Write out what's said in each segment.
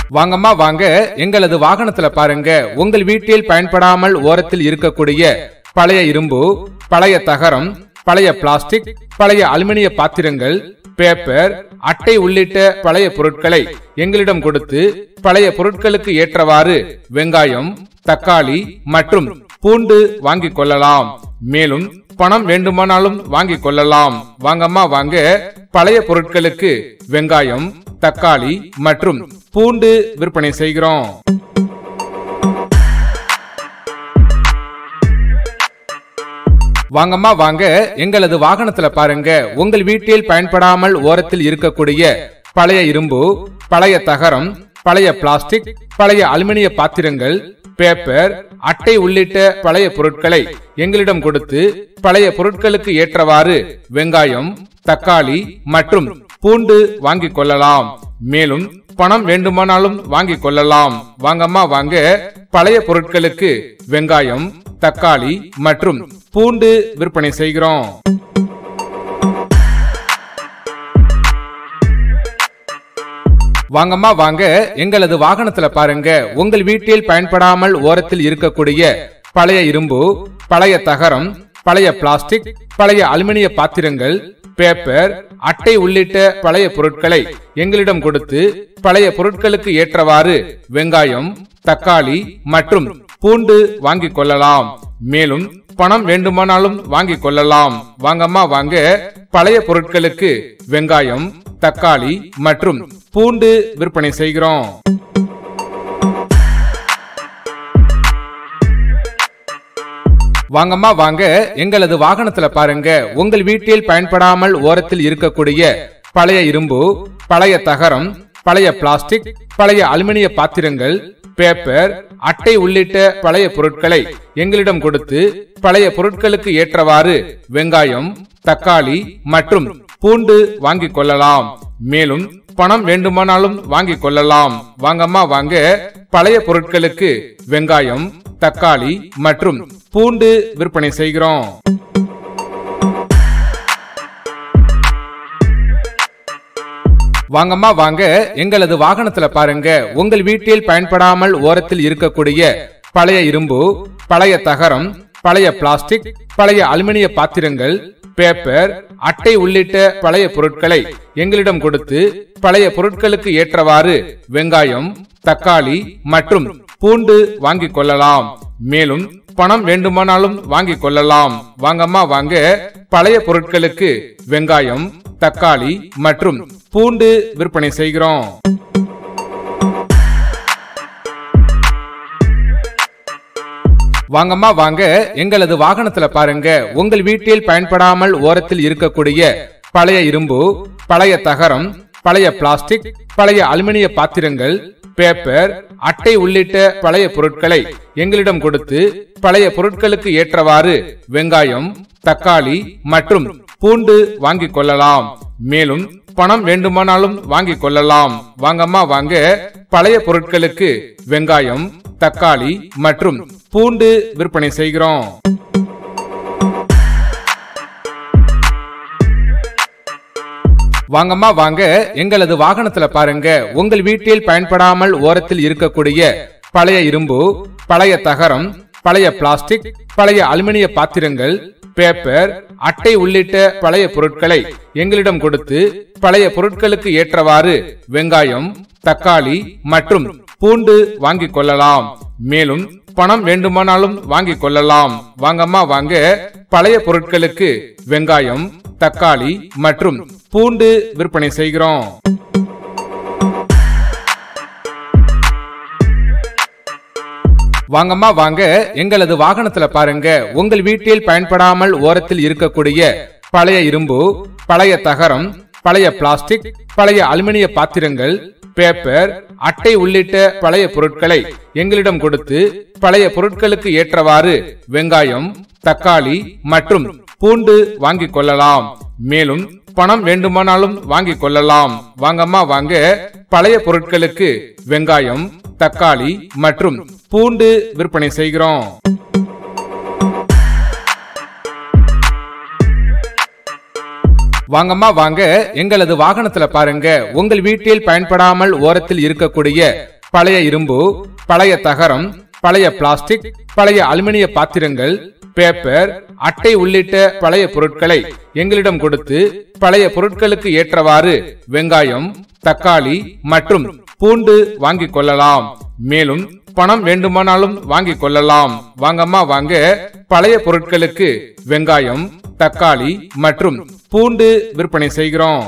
வாங்கம்மா வாங்க எங்களது வாகனத்துல பாருங்க உங்கள் வீட்டில் பயன்படாமல் ஓரத்தில் இருக்கக்கூடிய பழைய இரும்பு பழைய தகரம் பழைய பிளாஸ்டிக் பழைய அலுமினிய பாத்திரங்கள் பேப்பர் அட்டை உள்ளிட்ட பழைய பொருட்களை எங்களிடம் கொடுத்து பழைய பொருட்களுக்கு ஏற்றவாறு வெங்காயம் தக்காளி மற்றும் பூண்டு வாங்கிக் கொள்ளலாம் மேலும் பணம் வேண்டுமானாலும் வாங்கிக் கொள்ளலாம் வாங்கம்மா வாங்க பழைய பொருட்களுக்கு வெங்காயம் தக்காளி மற்றும் பூண்டு விற்பனை செய்கிறோம் வாங்கம்மா வாங்க எங்களது வாகனத்துல பாருங்க உங்கள் வீட்டில் பயன்படாமல் ஓரத்தில் இருக்கக்கூடிய பழைய இரும்பு பழைய தகரம் பழைய பிளாஸ்டிக் பழைய அலுமினிய பாத்திரங்கள் பேப்பர் அட்டை உள்ளிட்ட பழைய பொருட்களை எங்களிடம் கொடுத்து பழைய பொருட்களுக்கு ஏற்றவாறு வெங்காயம் தக்காளி மற்றும் பூண்டு வாங்கிக் கொள்ளலாம் மேலும் பணம் வேண்டுமானாலும் வாங்கிக் கொள்ளலாம் வாங்கம்மா வாங்க பழைய பொருட்களுக்கு வெங்காயம் தக்காளி மற்றும் பூண்டு விற்பனை செய்கிறோம் வாங்கம்மா வாங்க எங்களது வாகனத்துல பாருங்க உங்கள் வீட்டில் பயன்படாமல் ஓரத்தில் இருக்கக்கூடிய பழைய இரும்பு பழைய தகரம் பழைய பிளாஸ்டிக் பழைய அலுமினிய பாத்திரங்கள் பேப்பர் அட்டை உள்ளிட்ட பழைய பொருட்களை எங்களிடம் கொடுத்து பழைய பொருட்களுக்கு ஏற்றவாறு வெங்காயம் தக்காளி மற்றும் பூண்டு வாங்கிக் கொள்ளலாம் மேலும் பணம் வேண்டுமானாலும் வாங்கிக் கொள்ளலாம் வாங்கம்மா வாங்க பழைய பொருட்களுக்கு வெங்காயம் தக்காளி மற்றும் பூண்டு விற்பனை செய்கிறோம் வாங்கம்மா வாங்க எங்களது வாகனத்துல பாருங்க உங்கள் வீட்டில் பயன்படாமல் ஓரத்தில் இருக்கக்கூடிய பழைய இரும்பு பழைய தகரம் பழைய பிளாஸ்டிக் பழைய அலுமினிய பாத்திரங்கள் பேப்பர் அட்டை உள்ளிட்ட பழைய பொருட்களை எங்களிடம் கொடுத்து பழைய பொருட்களுக்கு ஏற்றவாறு வெங்காயம் தக்காளி மற்றும் பூண்டு வாங்கிக் கொள்ளலாம் மேலும் பணம் வேண்டுமானாலும் வாங்கிக் கொள்ளலாம் வாங்கம்மா வாங்க பழைய பொருட்களுக்கு வெங்காயம் தக்காளி மற்றும் பூண்டு விற்பனை செய்கிறோம் வாங்கம்மா வாங்க எங்களது வாகனத்துல பாருங்க உங்கள் வீட்டில் பயன்படாமல் ஓரத்தில் இருக்கக்கூடிய பழைய இரும்பு பழைய தகரம் பழைய பிளாஸ்டிக் பழைய அலுமினிய பாத்திரங்கள் பேப்பர் அட்டை உள்ளிட்ட பழைய பொருட்களை எங்களிடம் கொடுத்து பழைய பொருட்களுக்கு ஏற்றவாறு வெங்காயம் தக்காளி மற்றும் பூண்டு வாங்கிக் கொள்ளலாம் மேலும் பணம் வேண்டுமானாலும் வாங்கிக் கொள்ளலாம் வாங்கம்மா வாங்க பழைய பொருட்களுக்கு வெங்காயம் தக்காளி மற்றும் பூண்டு விற்பனை செய்கிறோம் வாங்கம்மா வாங்க எங்களது வாகனத்துல பாருங்க உங்கள் வீட்டில் பயன்படாமல் ஓரத்தில் இருக்கக்கூடிய பழைய இரும்பு பழைய தகரம் பழைய பிளாஸ்டிக் பழைய அலுமினிய பாத்திரங்கள் பேப்பர் அட்டை உள்ளிட்ட பழைய பொருட்களை எங்களிடம் கொடுத்து பழைய பொருட்களுக்கு ஏற்றவாறு வெங்காயம் தக்காளி மற்றும் பூண்டு வாங்கிக் கொள்ளலாம் மேலும் பணம் வேண்டுமானாலும் வாங்கிக் கொள்ளலாம் வாங்கம்மா வாங்க பழைய பொருட்களுக்கு வெங்காயம் தக்காளி மற்றும் பூண்டு விற்பனை செய்கிறோம் வாங்கம்மா வாங்க எங்களது வாகனத்துல பாருங்க உங்கள் வீட்டில் பயன்படாமல் ஓரத்தில் இருக்கக்கூடிய பழைய இரும்பு பழைய தகரம் பழைய பிளாஸ்டிக் பழைய அலுமினிய பாத்திரங்கள் பேப்பர் அட்டை உள்ளிட்ட பழைய பொருட்களை எங்களிடம் கொடுத்து பழைய பொருட்களுக்கு ஏற்றவாறு வெங்காயம் தக்காளி மற்றும் பூண்டு வாங்கிக் கொள்ளலாம் மேலும் பணம் வேண்டுமானாலும் வாங்கிக் கொள்ளலாம் வாங்கம்மா வாங்க பழைய பொருட்களுக்கு வெங்காயம் தக்காளி மற்றும் பூண்டு விற்பனை செய்கிறோம் வாங்கம்மா வாங்க எங்களது வாகனத்துல பாருங்க உங்கள் வீட்டில் பயன்படாமல் ஓரத்தில் இருக்கக்கூடிய பழைய இரும்பு பழைய தகரம் பழைய பிளாஸ்டிக் பழைய அலுமினிய பாத்திரங்கள் பேப்பர் அட்டை உள்ளிட்ட பழைய பொருட்களை எங்களிடம் கொடுத்து பழைய பொருட்களுக்கு ஏற்றவாறு வெங்காயம் தக்காளி மற்றும் பூண்டு வாங்கிக் கொள்ளலாம் மேலும் பணம் வேண்டுமானாலும் வாங்கிக் கொள்ளலாம் வாங்கம்மா வாங்க பழைய பொருட்களுக்கு வெங்காயம் தக்காளி மற்றும் பூண்டு விற்பனை செய்கிறோம் வாங்கம்மா வாங்க எங்களது வாகனத்துல பாருங்க உங்கள் வீட்டில் பயன்படாமல் ஓரத்தில் இருக்கக்கூடிய பழைய இரும்பு பழைய தகரம் பழைய பிளாஸ்டிக் பழைய அலுமினிய பாத்திரங்கள் பேப்பர் அட்டை உள்ளிட்ட பழைய பொருட்களை எங்களிடம் கொடுத்து பழைய பொருட்களுக்கு ஏற்றவாறு வெங்காயம் தக்காளி மற்றும் பூண்டு வாங்கிக் கொள்ளலாம் மேலும் பணம் வேண்டுமானாலும் வாங்கிக் கொள்ளலாம் வாங்கம்மா வாங்க பழைய பொருட்களுக்கு வெங்காயம் தக்காளி மற்றும் பூண்டு விற்பனை செய்கிறோம்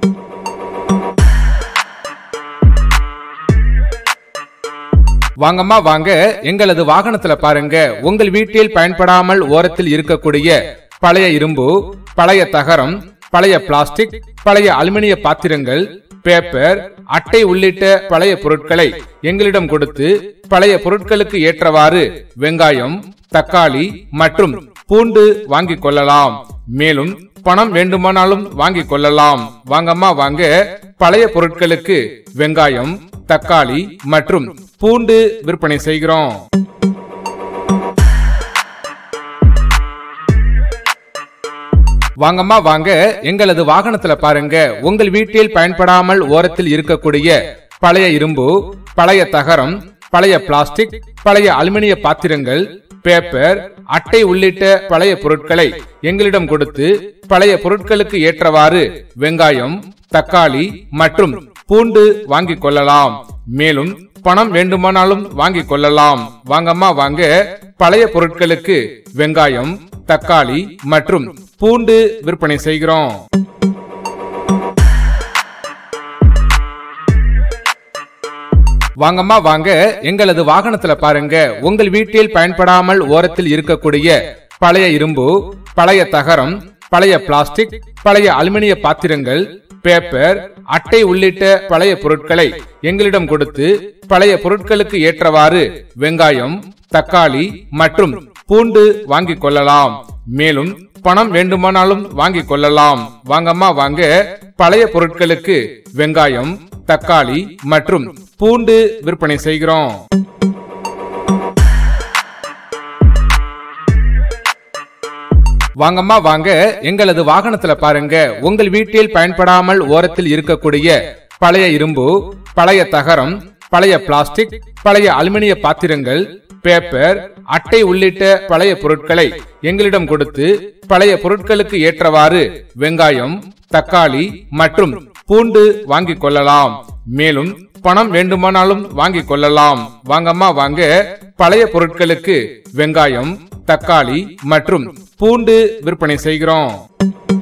வாங்கம்மா வாங்க எங்களது வாகனத்துல பாருங்க உங்கள் வீட்டில் பயன்படாமல் ஓரத்தில் இருக்கக்கூடிய பழைய இரும்பு பழைய தகரம் பழைய பிளாஸ்டிக் பழைய அலுமினிய பாத்திரங்கள் பேப்பர் அட்டை உள்ளிட்ட பழைய பொருட்களை எங்களிடம் கொடுத்து பழைய பொருட்களுக்கு ஏற்றவாறு வெங்காயம் தக்காளி மற்றும் பூண்டு வாங்கிக் கொள்ளலாம் மேலும் பணம் வேண்டுமானாலும் வாங்கிக் கொள்ளலாம் வாங்கம்மா வாங்க பழைய பொருட்களுக்கு வெங்காயம் தக்காளி மற்றும் பூண்டு விற்பனை செய்கிறோம் வாங்கம்மா வாங்க எங்களது வாகனத்துல பாருங்க உங்கள் வீட்டில் பயன்படாமல் ஓரத்தில் இருக்கக்கூடிய பழைய இரும்பு பழைய தகரம் பழைய பிளாஸ்டிக் பழைய அலுமினிய பாத்திரங்கள் பேப்பர் அட்டை உள்ளிட்ட பழைய பொருட்களை எங்களிடம் கொடுத்து பழைய பொருட்களுக்கு ஏற்றவாறு வெங்காயம் தக்காளி மற்றும் பூண்டு வாங்கிக் கொள்ளலாம் மேலும் பணம் வேண்டுமானாலும் வாங்கிக் கொள்ளலாம் வாங்கம்மா வாங்க பழைய பொருட்களுக்கு 'வெங்காயம், தக்காளி மற்றும் பூண்டு' விற்பனை செய்கிறோம். 'வாங்கம்மா வாங்க' எங்களது வாகனத்துல பாருங்க உங்கள் வீட்டில் பயன்படாமல் ஓரத்தில் இருக்கக்கூடிய பழைய இரும்பு பழைய தகரம் பழைய பிளாஸ்டிக் பழைய அலுமினிய பாத்திரங்கள் பேப்பர் அட்டை உள்ளிட்ட பழைய பொருட்களை எங்களிடம் கொடுத்து பழைய பொருட்களுக்கு ஏற்றவாறு வெங்காயம் தக்காளி மற்றும் பூண்டு வாங்கிக் கொள்ளலாம் வாங்கம்மா வாங்க பழைய பொருட்களுக்கு வெங்காயம் தக்காளி மற்றும் பூண்டு விற்பனை செய்கிறோம் வாங்கம்மா வாங்க எங்களது வாகனத்துல பாருங்க உங்கள் வீட்டில் பயன்படாமல் ஓரத்தில் இருக்கக்கூடிய பழைய இரும்பு பழைய தகரம் பழைய பிளாஸ்டிக் பழைய அலுமினிய பாத்திரங்கள் பேப்பர் அட்டை உள்ளிட்ட பழைய பொருட்களை எங்களிடம் கொடுத்து பழைய பொருட்களுக்கு ஏற்றவாறு வெங்காயம் தக்காளி மற்றும் பூண்டு வாங்கிக் கொள்ளலாம் மேலும் பணம் வேண்டுமானாலும் வாங்கிக் கொள்ளலாம் வாங்கம்மா வாங்க பழைய பொருட்களுக்கு 'வெங்காயம், தக்காளி மற்றும் பூண்டு' 'வெங்காயம், தக்காளி மற்றும் பூண்டு' விற்பனை செய்கிறோம். 'வெங்காயம், தக்காளி மற்றும் பூண்டு' விற்பனை செய்கிறோம். 'வாங்கம்மா வாங்க' எங்களது வாகனத்துல பாருங்க உங்கள் வீட்டில் பயன்படாமல் ஓரத்தில் இருக்கக்கூடிய பழைய இரும்பு பழைய தகரம் பழைய பிளாஸ்டிக் பழைய அலுமினிய பாத்திரங்கள் பேப்பர் அட்டை உள்ளிட்ட பழைய பொருட்களை எங்களிடம் கொடுத்து பழைய பொருட்களுக்கு ஏற்றவாறு வெங்காயம் தக்காளி மற்றும் பூண்டு விற்பனை செய்கிறோம் வாங்கம்மா வாங்க எங்களது வாகனத்துல பாருங்க உங்கள் வீட்டில் பயன்படாமல் ஓரத்தில் இருக்கக்கூடிய பழைய இரும்பு பழைய தகரம் பழைய பிளாஸ்டிக் பழைய அலுமினிய பாத்திரங்கள் பேப்பர் அட்டை உள்ளிட்ட பழைய பொருட்களை எங்களிடம் கொடுத்து பழைய பொருட்களுக்கு ஏற்றவாறு வெங்காயம் தக்காளி மற்றும் பூண்டு வாங்கிக் கொள்ளலாம் மேலும் பணம் வேண்டுமானாலும் வாங்கிக் கொள்ளலாம் வாங்கம்மா வாங்க பழைய பொருட்களுக்கு வெங்காயம் தக்காளி மற்றும் பூண்டு விற்பனை செய்கிறோம்